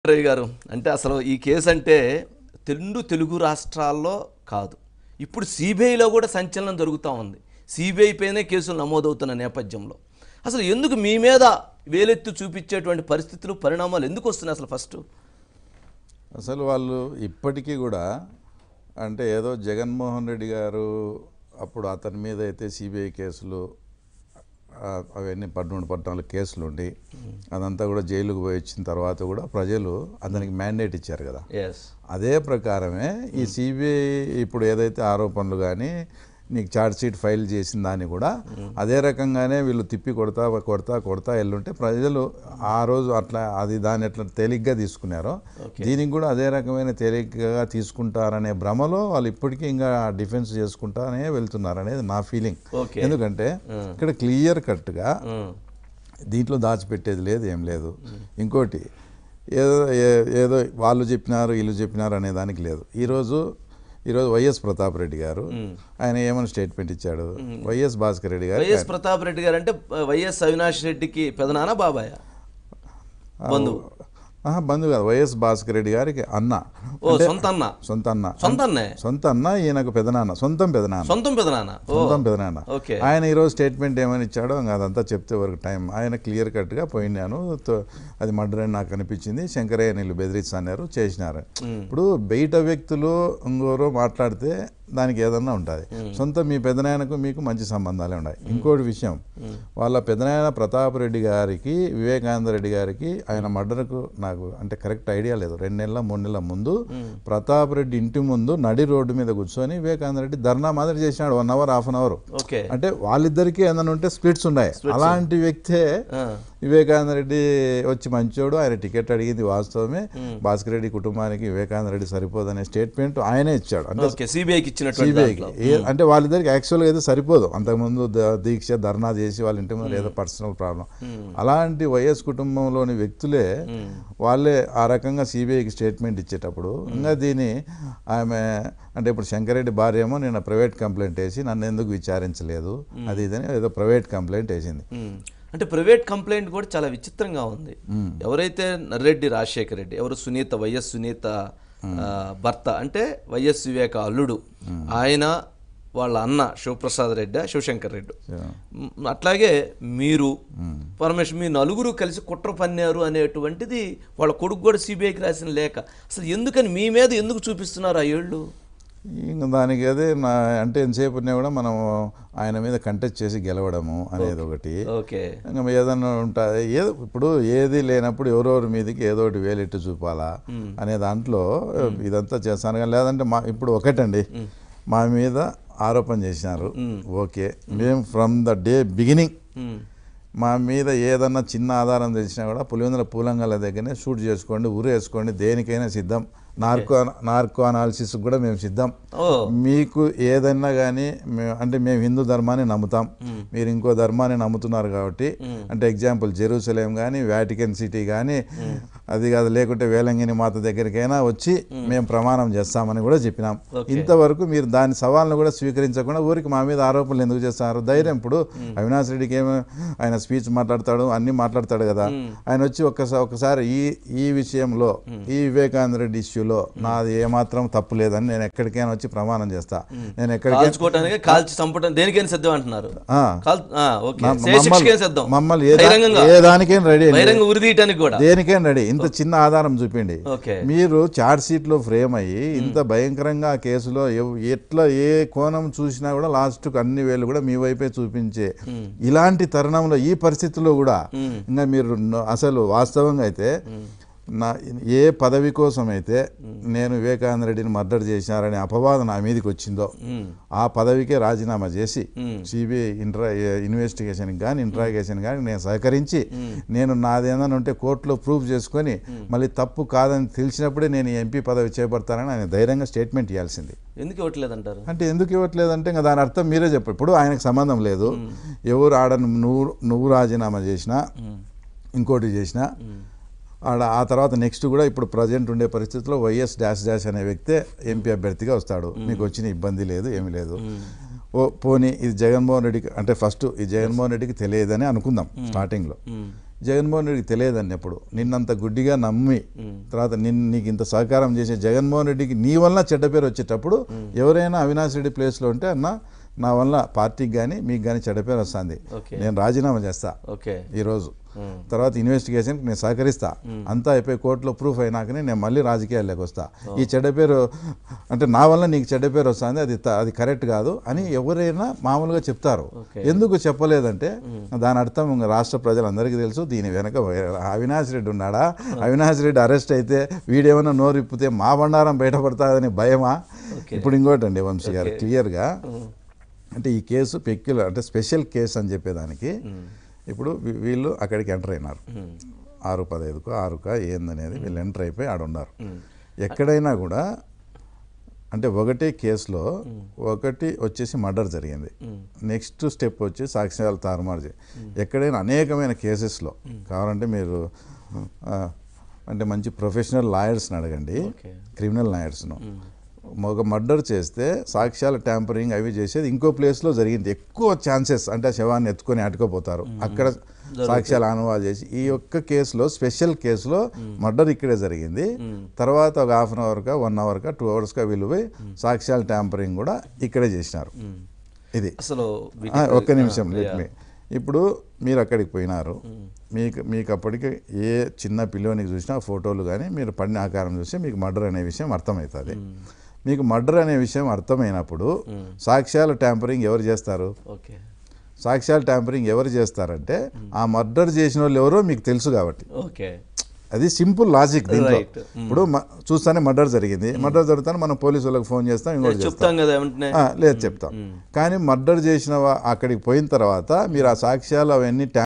రవి గారు అంటే అసలు ఈ కేసు అంటే రెండు తెలుగు రాష్ట్రాల్లో కాదు ఇప్పుడు సిబిఐలో కూడా సంచలనం జరుగుతూ ఉంది సిబిఐ పైనే కేసులు నమోదవుతున్న నేపథ్యంలో అసలు ఎందుకు మీ మీద వేలెత్తి చూపించేటువంటి పరిస్థితులు పరిణామాలు ఎందుకు వస్తున్నాయి అసలు ఫస్ట్ అసలు వాళ్ళు ఇప్పటికీ కూడా అంటే ఏదో జగన్మోహన్ రెడ్డి గారు అప్పుడు అతని మీద అయితే సిబిఐ కేసులు ఆ, అవన్నీ పద్మూడు పద్నాలుగు కేసులు ఉండి అదంతా కూడా జైలుకు పోయి వచ్చిన తర్వాత కూడా ప్రజలు అతనికి మ్యాండేట్ ఇచ్చారు కదా ఎస్ అదే ప్రకారమే ఈ సిబిఐ ఇప్పుడు ఏదైతే ఆరోపణలు కానీ నీకు ఛార్జ్ షీట్ ఫైల్ చేసిన దాన్ని కూడా అదే రకంగానే వీళ్ళు తిప్పి కొడతా కొడతా కొడతా ఎల్లుంటే ప్రజలు ఆ రోజు అట్లా అది దాన్ని ఎట్లా తేలిగ్గా తీసుకున్నారో దీనికి కూడా అదే రకమైన తేలిగ్గా తీసుకుంటారనే భ్రమలో వాళ్ళు ఇప్పటికీ ఇంకా డిఫెన్స్ చేసుకుంటానే వెళ్తున్నారు అనేది నా ఫీలింగ్ ఓకే ఎందుకంటే ఇక్కడ క్లియర్ కట్గా దీంట్లో దాచిపెట్టేది లేదు ఏం లేదు ఇంకోటి ఏదో ఏ- ఏదో వాళ్ళు చెప్పినారు వీళ్ళు చెప్పినారు అనే దానికి లేదు ఈరోజు ఈరోజు వైఎస్ ప్రతాప్ రెడ్డి గారు ఆయన ఏమని స్టేట్మెంట్ ఇచ్చాడు వైఎస్ భాస్కర్ రెడ్డి గారు వైఎస్ ప్రతాప్ రెడ్డి గారు అంటే వైఎస్ అవినాష్ రెడ్డికి పెదనాన్న బాబాయ్ బంధువు ఆహా, బంధువు కాదు వైఎస్ భాస్కర్ రెడ్డి గారికి అన్న ఓ సొంత అన్న సొంత అన్న సొంత అన్నే సొంత అన్న ఈయనకు పెదనాన్న సొంతం పెదనాన్న సొంతం పెదనాన్న ఓ సొంతం పెదనాన్న ఓకే ఆయన ఈరోజు స్టేట్మెంట్ ఏమని ఇచ్చాడో ఇంకా అదంతా చెప్తే వరకు టైం ఆయన క్లియర్ కట్గా పోయినాను తో- అది మర్డర్ అని నాకు అనిపించింది శంకరయ్య నీళ్ళు బెదిరిస్తున్నారు చేసినారు ఇప్పుడు బయట వ్యక్తులు ఇంకోరో మాట్లాడితే దానికి ఏదన్నా ఉంటుంది సొంత మీ పెదనాయనకు మీకు మంచి సంబంధాలే ఉన్నాయి ఇంకోటి విషయం వాళ్ళ పెదనాయన ప్రతాప్ రెడ్డి గారికి వివేకానంద రెడ్డి గారికి ఆయన మర్డర్కు నాకు అంటే కరెక్ట్ ఐడియా లేదు రెండు నెలల మూడు నెలల ముందు ప్రతాప్ రెడ్డి ఇంటి ముందు నడి రోడ్డు మీద కూర్చొని వివేకానంద రెడ్డి ధర్నా మాదిరి చేసినాడు one hour half an hour okay అంటే వాళ్ళిద్దరికీ ఏదైనా ఉంటే స్ప్లిట్స్ ఉన్నాయి అలాంటి వ్యక్తే ఆ. వివేకానంద రెడ్డి వచ్చి మంచోడు ఆయన టికెట్ అడిగింది వాస్తవమే భాస్కర్ రెడ్డి కుటుంబానికి వివేకానంద రెడ్డి సరిపోదనే స్టేట్మెంట్ ఆయనే ఇచ్చాడు అంటే ఓకే సిబిఐకి ఇచ్చినటువంటి సిబిఐకి దాంట్లో. అంటే వాళ్ళిద్దరికి యాక్చువల్గా అయితే సరిపోదు అంతకుముందు ద- దీక్ష ధర్నా చేసి వాళ్ళ ఇంటి ముందు ఏదో పర్సనల్ ప్రాబ్లం అలాంటి వైఎస్ కుటుంబంలోని వ్యక్తులే వాళ్ళే ఆ రకంగా సిబిఐకి స్టేట్మెంట్ ఇచ్చేటప్పుడు ఇంకా దీని ఆమె అంటే ఇప్పుడు శంకరెడ్డి భార్య ఏమో నేను ప్రైవేట్ కంప్లైంట్ వేసి నన్ను ఎందుకు విచారించలేదు అది ఇదని ఏదో ప్రైవేట్ కంప్లైంట్ వేసింది ఉమ్. అంటే ప్రైవేట్ కంప్లైంట్ కూడా చాలా విచిత్రంగా ఉంది ఎవరైతే నర్రెడ్డి రాజశేఖర రెడ్డి ఎవరు సునీత వైఎస్ సునీత ఆ, భర్త అంటే వైఎస్ వివేక అల్లుడు ఆయన వాళ్ళ అన్న శివప్రసాద్ రెడ్డి శివశంకర్ రెడ్డి మ్, అట్లాగే మీరు పరమేశ్వర్ మీ నలుగురు కలిసి కుట్ర పన్నారు అనేటువంటిది వాళ్ళ కొడుకు కూడా సిబిఐకి రాసిన లేఖ అసలు ఎందుకని మీ మీద ఎందుకు చూపిస్తున్నారు ఆ ఏళ్ళు ఇంకా దానికి అదే నా అంటే ఎంతసేపు ఉన్నా కూడా మనం ఆయన మీద కంటెస్ట్ చేసి గెలవడము అనేది ఒకటి ఓకే ఇంకా ఏదన్నా ఉంటుంది ఏదో ఇప్పుడు ఏది లేనప్పుడు ఎవరెవరి మీదకి ఏదో ఒకటి వేలెట్టు చూపాలా అనే దాంట్లో ఇదంతా చేస్తాను కానీ లేదంటే మా ఇప్పుడు ఒకటండి మా మీద ఆరోపణ చేసినారు ఓకే మేము from the day beginning um. మా మీద ఏదన్నా చిన్న ఆధారం తెలిసినా కూడా పులివెందుల పూలంగల దగ్గరనే షూట్ చేసుకోండి ఉరేసుకోండి దేనికైనా సిద్ధం నార్కో నార్కో అనాలిసిస్ కూడా మేము సిద్ధం ఓ మీకు ఏదైనా కానీ మేము అంటే మేము హిందూ ధర్మాన్ని నమ్ముతాం మీరు ఇంకో ధర్మాన్ని నమ్ముతున్నారు కాబట్టి అంటే ఎగ్జాంపుల్ జెరూసలేం కానీ వాటికన్ సిటీ కానీ అది కాదు లేకుంటే వేలంగిని మాత దగ్గరికైనా వచ్చి మేము ప్రమాణం చేస్తామని కూడా చెప్పినాం ఇంతవరకు మీరు దాని సవాల్ను కూడా స్వీకరించకుండా ఊరికి మా మీద ఆరోపణలు ఎందుకు చేస్తున్నారు ధైర్యం ఇప్పుడు అవినాష్ రెడ్డికి ఏమో ఆయన స్పీచ్ మాట్లాడతాడు అన్ని మాట్లాడతాడు కదా ఆయన వచ్చి ఒక్కసారి ఒకసారి ఈ ఈ విషయంలో ఈ వివేకానంద రెడ్డి ఇష్యూలో నాది ఏమాత్రం తప్పు లేదని నేను ఎక్కడికైనా వచ్చి ప్రమాణం చేస్తా నేను ఎక్కడికైనా కాల్చుకోవటానికి కాల్చి చంపడం దేనికైనా సిద్ధం అంటున్నారు ఆ, కాల్ ఆ, ఓకే మా- శిక్షకే మమ్మల్ని సిద్ధం మమ్మల్ని ఏ దా- బహిరంగంగా ఏ దానికైనా రెడీ అండి. బహిరంగ ఉరి తీయటానికి కూడా దేనికైనా రెడీ ఇంత చిన్న ఆధారం చూపిండి ఓకే మీరు చార్జ్ షీట్లో ఫ్రేమ్ అయ్యి ఇంత భయంకరంగా ఆ కేసులో ఎవ్- ఎట్లా ఏ కోణం చూసినా కూడా లాస్ట్కు అన్ని వేలు కూడా మీ వైపే చూపించే ఇలాంటి తరుణంలో ఈ పరిస్థితుల్లో కూడా ఇంకా మీరు న- అసలు వాస్తవంగా అయితే నా ఏ పదవి కోసం అయితే నేను వివేకానంద రెడ్డిని మర్డర్ చేసినారనే అపవాదం నా మీదకి వచ్చిందో ఉమ్. ఆ పదవికే రాజీనామా చేసి సిబిఐ ఇంట్రా ఇన్వెస్టిగేషన్కి కానీ ఇంట్రాగేషన్ కానీ నేను సహకరించి నేను నాదేదైనా ఉంటే కోర్టులో ప్రూఫ్ చేసుకొని మళ్ళీ తప్పు కాదని తెలిసినప్పుడే నేను ఎంపీ పదవి చేపడతానని ఆయన ధైర్యంగా స్టేట్మెంట్ ఇవ్వాల్సింది ఎందుకు ఇవ్వట్లేదంటారు అంటే ఎందుకు ఇవ్వట్లేదంటే ఇంకా దాని అర్థం మీరే చెప్పండి ఇప్పుడు ఆయనకు సంబంధం లేదు ఎవరు ఆడ నువ్వు నువ్వు రాజీనామా చేసినా ఇంకోటి చేసినా ఆడ ఆ తర్వాత నెక్స్ట్ కూడా ఇప్పుడు ప్రజెంట్ ఉండే పరిస్థితుల్లో వైఎస్ డాష్ డాష్ అనే వ్యక్తే ఎంపీ అభ్యర్థిగా వస్తాడు మీకు వచ్చిన ఇబ్బంది లేదు ఏమీ లేదు ఓ పోనీ ఇది జగన్మోహన్ రెడ్డికి అంటే ఫస్ట్ ఈ జగన్మోహన్ రెడ్డికి తెలియదని అనుకుందాం స్టార్టింగ్లో జగన్మోహన్ రెడ్డికి తెలియదండి ఎప్పుడు నిన్నంత గుడ్డిగా నమ్మి తర్వాత నిన్ను నీకు ఇంత సహకారం చేసే జగన్మోహన్ రెడ్డికి నీ వల్ల చెడ్డ పేరు వచ్చేటప్పుడు ఎవరైనా అవినాష్ రెడ్డి ప్లేస్లో ఉంటే అన్న నా వల్ల పార్టీకి కానీ మీకు కానీ చెడ్డ పేరు వస్తుంది ఓకే నేను రాజీనామా చేస్తా ఓకే ఈరోజు ఉమ్. తర్వాత ఇన్వెస్టిగేషన్కి నేను సహకరిస్తా అంతా అయిపోయి కోర్టులో ప్రూఫ్ అయినాకనే నేను మళ్ళీ రాజకీయాల్లోకి వస్తా ఈ చెడ్డ పేరు అంటే నా వల్ల నీకు చెడ్డ పేరు వస్తుంది అది త- అది కరెక్ట్ కాదు అని ఎవరైనా మామూలుగా చెప్తారు ఓకే. ఎందుకు చెప్పలేదంటే దాని అర్థం ఇంక రాష్ట్ర ప్రజలందరికీ తెలుసు దీని వెనక అవినాష్ రెడ్డి ఉన్నాడా అవినాష్ రెడ్డి అరెస్ట్ అయితే వీడేమైనా నోరు ఇప్పితే మా బండారం బయటపడతాదని భయమా ఓకే. ఇప్పుడు ఇంకోటండి వంశీ గారు క్లియర్గా అంటే ఈ కేసు పెక్యులర్ అంటే స్పెషల్ కేసు అని చెప్పేదానికి ఇప్పుడు వీ- వీళ్ళు అక్కడికి ఎంటర్ అయినారు ఆరు పదహైదుకో ఆరుకా ఏందనేది వీళ్ళు ఎంటర్ అయిపోయి ఆడ ఉన్నారు ఎక్కడైనా కూడా అంటే ఒకటే కేసులో ఒకటి వచ్చేసి మర్డర్ జరిగింది నెక్స్ట్ స్టెప్ వచ్చి సాక్ష్యాలు తారుమారు చే- ఎక్కడైనా అనేకమైన కేసెస్లో కావాలంటే మీరు ఆ, అంటే మంచి ప్రొఫెషనల్ లాయర్స్ని అడగండి ఓకే క్రిమినల్ లాయర్స్ను ఒక మర్డర్ చేస్తే సాక్ష్యాల ట్యాంపరింగ్ అవి చేసేది ఇంకో ప్లేస్లో జరిగింది ఎక్కువ ఛాన్సెస్ అంటే ఆ శవాన్ని ఎత్తుకొని అటుకోపోతారు అక్కడ సాక్ష్యాలు ఆనవాలు చేసి ఈ ఒక్క కేసులో స్పెషల్ కేసులో మర్డర్ ఇక్కడే జరిగింది తర్వాత ఒక హాఫ్ అన్ అవర్గా వన్ అవర్గా టూ అవర్స్గా వీళ్ళు పోయి సాక్ష్యాల ట్యాంపరింగ్ కూడా ఇక్కడే చేసినారు ఇది అసలు ఆ, వీటి- ఒక్క నిమిషం ఆ, లెట్ yeah. మీ ఇప్పుడు మీరు అక్కడికి పోయినారు మీకు మీకు అప్పటికి ఏ చిన్న పిల్లోనికి చూసినా ఆ ఫోటోలు కానీ మీరు పడిన ఆకారం చూస్తే మీకు మర్డర్ అనే విషయం అర్థమవుతుంది మీకు మర్డర్ అనే విషయం అర్థమైనప్పుడు సాక్ష్యాల ట్యాంపరింగ్ ఎవరు చేస్తారు ఓకే సాక్ష్యాల ట్యాంపరింగ్ ఎవరు చేస్తారంటే ఆ మర్డర్ చేసిన వాళ్ళు ఎవరో మీకు తెలుసు కాబట్టి ఓకే అది సింపుల్ లాజిక్ దీంట్లో Right. ఇప్పుడు మ- చూస్తానే మర్డర్ జరిగింది మర్డర్ జరుగుతానే మనం పోలీసు వాళ్ళకి ఫోన్ చేస్తాం ఇంకోటి చేస్తాం చెప్తాం కదా వెంటనే ఆ, లేదు చెప్తాం కానీ మర్డర్ చేసిన వా- అక్కడికి పోయిన తర్వాత మీరు ఆ సాక్ష్యాలు అవన్నీ